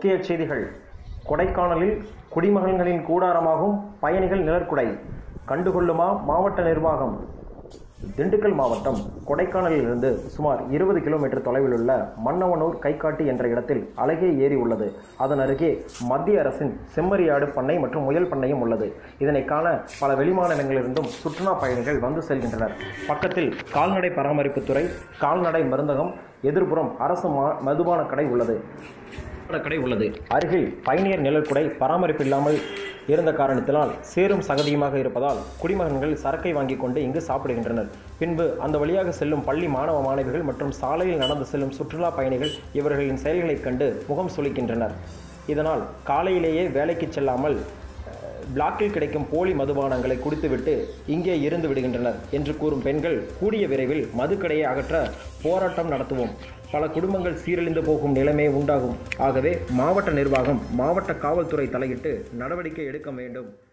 முக்கிய செய்திகள் கொடைக்கானலில் குடிமகன்களின் கூடாரமாகும் பயணிகள் நிழற்குடை கண்டுகொள்ளுமா மாவட்ட நிர்வாகம் திண்டுக்கல் மாவட்டம் கொடைக்கானலிலிருந்து சுமார் இருபது கிலோமீட்டர் தொலைவில் உள்ள மன்னவனூர் கைகாட்டி என்ற இடத்தில் அழகே ஏரி உள்ளது அதன் அருகே மத்திய அரசின் செம்மறியாடு பண்ணை மற்றும் முயல் பண்ணையும் உள்ளது இதனை காண பல வெளிமாநிலங்களிலிருந்தும் சுற்றுலா பயணிகள் வந்து செல்கின்றனர் பக்கத்தில் கால்நடை பராமரிப்புத்துறை கால்நடை மருந்தகம் எதிர்ப்புறம் அரசு மா- மதுபான கடை உள்ளது கடை உள்ளது அருகில் பயணியர் நிழற்குடை பராமரிப்பு இல்லாமல் இருந்த காரணத்தினால் சேரும் சகதியுமாக இருப்பதால் குடிமகன்கள் சரக்கை வாங்கி கொண்டு இங்கு சாப்பிடுகின்றனர் பின்பு அந்த வழியாக செல்லும் பள்ளி மாணவ மாணவிகள் மற்றும் சாலையில் நடந்து செல்லும் சுற்றுலா பயணிகள் இவர்களின் செயல்களைக் கண்டு முகம் சுளிக்கின்றனர் இதனால் காலையிலேயே வேலைக்கு செல்லாமல் அஹ், பிளாக்கில் கிடைக்கும் போலி மதுபானங்களை குடித்துவிட்டு இங்கே இருந்து விடுகின்றனர் என்று கூறும் பெண்கள் கூடிய விரைவில் மதுக்கடையை அகற்ற போராட்டம் நடத்துவோம் பல குடும்பங்கள் சீரழிந்து போகும் நிலைமை உண்டாகும் ஆகவே மாவட்ட நிர்வாகம் மாவட்ட காவல்துறை தலையிட்டு நடவடிக்கை எடுக்க வேண்டும்